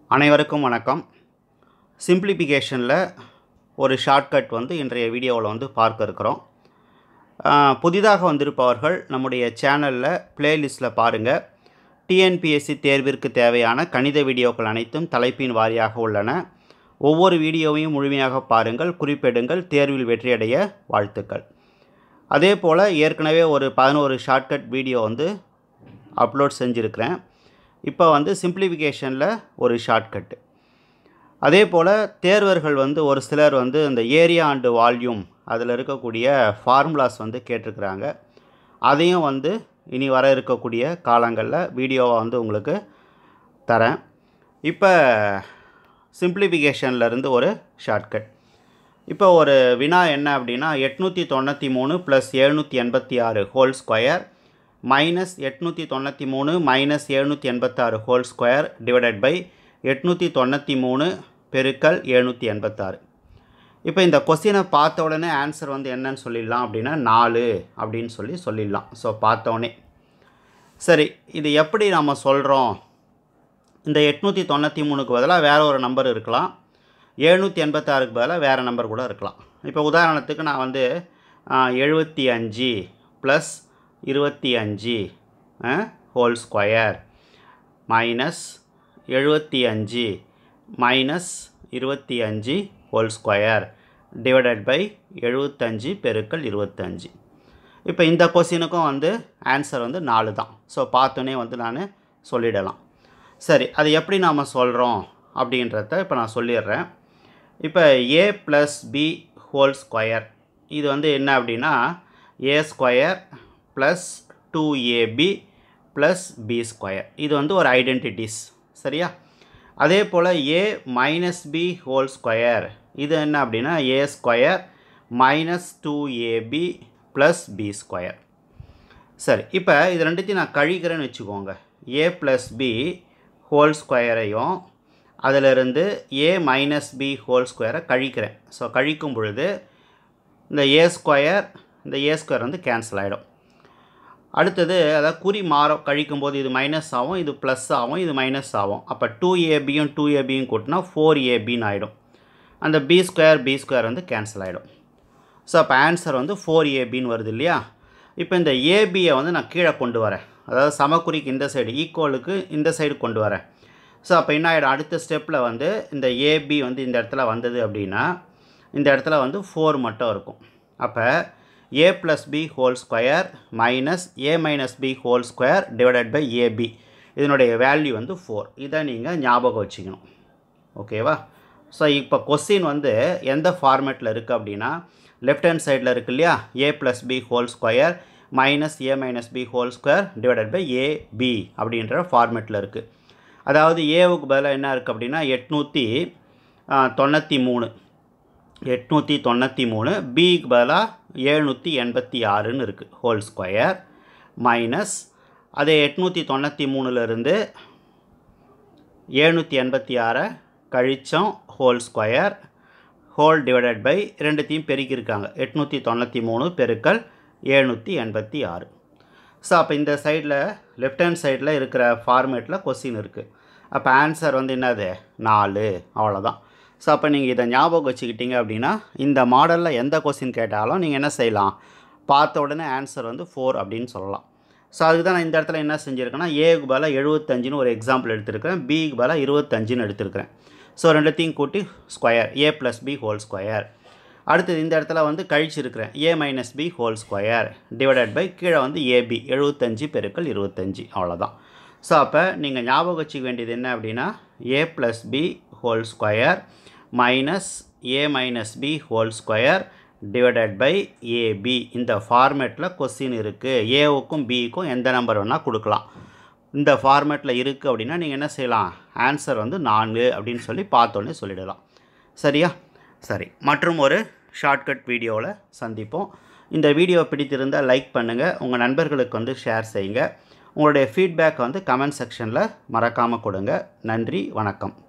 அனைவருக்கும் வணக்கம் சிம்பிளிஃபிகேஷனில் ஒரு ஷார்ட்கட் வந்து இன்றைய வீடியோவில் வந்து பார்க்க இருக்கிறோம் ஆஹ், புதிதாக வந்திருப்பவர்கள் நம்முடைய சேனலில் பிளேலிஸ்ட்டில் பாருங்கள் டிஎன்பிஎஸ்சி தேர்விற்கு தேவையான கணித வீடியோக்கள் அனைத்தும் தலைப்பின் வாரியாக உள்ளன ஒவ்வொரு வீடியோவையும் முழுமையாக பாருங்கள் குறிப்பெடுங்கள் தேர்வில் வெற்றியடைய வாழ்த்துக்கள் அதே போல் ஏற்கனவே ஒரு பதினோரு ஷார்ட்கட் வீடியோ வந்து அப்லோட் செஞ்சுருக்கிறேன் இப்போ வந்து சிம்பிளிஃபிகேஷனில் ஒரு ஷார்ட்கட்டு அதே போல் தேர்வர்கள் வந்து ஒரு சிலர் வந்து இந்த ஏரியா அண்டு வால்யூம் அதில் இருக்கக்கூடிய ஃபார்முலாஸ் வந்து கேட்டிருக்கிறாங்க அதையும் வந்து இனி வர இருக்கக்கூடிய காலங்களில் வீடியோவை வந்து உங்களுக்கு தரேன் இப்போ சிம்பிளிஃபிகேஷனில் இருந்து ஒரு ஷார்ட்கட் இப்போ ஒரு வினா என்ன அப்படின்னா எட்நூற்றி தொண்ணூற்றி மூணு ப்ளஸ் எழுநூற்றி எண்பத்தி ஆறு ஹோல் ஸ்கொயர் மைனஸ் எட்நூற்றி தொண்ணூற்றி மூணு மைனஸ் எழுநூற்றி எண்பத்தாறு ஹோல் ஸ்கொயர் டிவைடட் பை எட்நூற்றி தொண்ணூற்றி மூணு பெருக்கல் எழுநூற்றி எண்பத்தாறு இப்போ இந்த கொஸ்டினை பார்த்த உடனே ஆன்சர் வந்து என்னன்னு சொல்லிடலாம் அப்படின்னா நாலு அப்படின்னு சொல்லி சொல்லிடலாம் ஸோ பார்த்தோன்னே சரி இது எப்படி நம்ம சொல்கிறோம் இந்த எட்நூற்றி தொண்ணூற்றி மூணுக்கு பதிலாக வேறு ஒரு நம்பர் இருக்கலாம் எழுநூற்றி எண்பத்தாறுக்கு பதிலாக வேறு நம்பர் கூட இருக்கலாம் இப்போ உதாரணத்துக்கு நான் வந்து எழுபத்தி அஞ்சு ப்ளஸ் இருபத்தி அஞ்சு ஹோல் ஸ்கொயர் மைனஸ் எழுபத்தி அஞ்சு மைனஸ் இருபத்தி அஞ்சு ஹோல் ஸ்கொயர் டிவைடட் பை எழுபத்தஞ்சு பெருக்கல் இருபத்தஞ்சு இப்போ இந்த கொஸ்டினுக்கும் வந்து ஆன்சர் வந்து நாலு தான் ஸோ பார்த்தோன்னே வந்து நான் சொல்லிடலாம் சரி அது எப்படி நாம் சொல்கிறோம் அப்படின்றத இப்போ நான் சொல்லிடுறேன் இப்போ A plus B whole square இது வந்து என்ன அப்படின்னா A square plus two AB plus B square இது வந்து ஒரு ஐடென்டிட்டிஸ் சரியா அதே போல் A minus B whole square இது என்ன அப்படின்னா A square minus two AB plus B square சரி இப்போ இது ரெண்டுத்தையும் நான் கழிக்கிறேன்னு வச்சுக்கோங்க ஏ ப்ளஸ் பி ஹோல் ஸ்கொயரையும் அதிலிருந்து ஏ மைனஸ் பி ஹோல் ஸ்கொயரை கழிக்கிறேன் ஸோ கழிக்கும் பொழுது இந்த ஏ ஸ்கொயர் இந்த ஏ ஸ்கொயர் வந்து கேன்சல் ஆகிடும் அடுத்தது அதாவது குறி மாற கழிக்கும் போது இது மைனஸ் ஆகும் இது ப்ளஸ் ஆகும் இது மைனஸ் ஆகும் அப்போ டூ ஏபியும் டூ ஏபியும் கூட்டினா ஃபோர் ஏபின்னு ஆகிடும் அந்த பி ஸ்கொயர் பி ஸ்கொயர் வந்து கேன்சல் ஆகிடும் ஸோ அப்போ ஆன்சர் வந்து ஃபோர் ஏபின்னு வருது இல்லையா இப்போ இந்த ஏபியை வந்து நான் கீழே கொண்டு வரேன் அதாவது சமக்குறிக்கு இந்த சைடு ஈக்குவலுக்கு இந்த சைடு கொண்டு வரேன் ஸோ அப்போ என்ன ஆகிடும் அடுத்த ஸ்டெப்பில் வந்து இந்த ஏபி வந்து இந்த இடத்துல வந்தது அப்படின்னா இந்த இடத்துல வந்து ஃபோர் மட்டும் இருக்கும் அப்போ A plus B whole square minus A minus B whole square divided by AB இதனுடைய வேல்யூ வந்து ஃபோர் இதை நீங்கள் ஞாபகம் வச்சுக்கணும் ஓகேவா ஸோ இப்போ கொஸ்டின் வந்து எந்த ஃபார்மேட்டில் இருக்குது அப்படின்னா லெஃப்ட் ஹேண்ட் சைடில் இருக்கு இல்லையா A plus B whole square minus A minus B whole square divided by A B அப்படின்ற ஃபார்மேட்டில் இருக்குது அதாவது ஏவுக்கு பதிலாக என்ன இருக்குது அப்படின்னா எட்நூற்றி தொண்ணூற்றி மூணு எட்நூற்றி தொண்ணூற்றி மூணு பிக்கு பதிலாக எழுநூற்றி எண்பத்தி ஆறுன்னு இருக்குது ஹோல் ஸ்கொயர் மைனஸ் அதே எட்நூற்றி தொண்ணூற்றி மூணுலேருந்து எழுநூற்றி எண்பத்தி ஆறை கழிச்சோம் whole square whole divided by ரெண்டுத்தையும் பெருக்கியிருக்காங்க எட்நூற்றி தொண்ணூற்றி மூணு பெருக்கல் எழுநூற்றி எண்பத்தி ஆறு ஸோ அப்போ இந்த சைடில் லெஃப்ட் ஹேண்ட் சைடில் இருக்கிற ஃபார்மேட்டில் கொஸ்டின் இருக்குது அப்போ ஆன்சர் வந்து என்னது நாலு அவ்வளோதான் ஸோ அப்போ நீங்கள் இதை ஞாபகம் வச்சுக்கிட்டீங்க அப்படின்னா இந்த மாடலில் எந்த கொஸ்டின் கேட்டாலும் நீங்கள் என்ன செய்யலாம் பார்த்த உடனே ஆன்சர் வந்து ஃபோர் அப்படின்னு சொல்லலாம் ஸோ அதுக்கு தான் நான் இந்த இடத்துல என்ன செஞ்சுருக்கேன்னா ஏக்கு பதிலாக எழுபத்தஞ்சுன்னு ஒரு எக்ஸாம்பிள் எடுத்திருக்கிறேன் பிக்கு பதிலாக இருபத்தஞ்சுன்னு எடுத்திருக்கிறேன் ஸோ ரெண்டுத்தையும் கூட்டி square A plus B whole square அடுத்தது இந்த இடத்துல வந்து கழிச்சிருக்கிறேன் A minus B whole square divided by கீழே வந்து ஏபி எழுபத்தஞ்சு பெருக்கல் இருபத்தஞ்சி அவ்வளோதான் ஸோ அப்போ நீங்கள் ஞாபகம் வச்சுக்க வேண்டியது என்ன அப்படின்னா A plus B whole square minus A minus B whole square divided by AB இந்த ஃபார்மேட்டில் கொஸ்டின் இருக்குது ஏவுக்கும் பிக்கும் எந்த நம்பர் வேணால் கொடுக்கலாம் இந்த ஃபார்மேட்டில் இருக்குது அப்படின்னா நீங்கள் என்ன செய்யலாம் ஆன்சர் வந்து நான்கு அப்படின்னு சொல்லி பார்த்தோன்னே சொல்லிடலாம் சரியா சரி மற்றும் ஒரு ஷார்ட்கட் வீடியோவில் சந்திப்போம் இந்த வீடியோ பிடித்திருந்தால் லைக் பண்ணுங்கள் உங்கள் நண்பர்களுக்கு வந்து ஷேர் செய்யுங்க உங்களுடைய ஃபீட்பேக் வந்து கமெண்ட் செக்ஷனில் மறக்காமல் கொடுங்க நன்றி வணக்கம்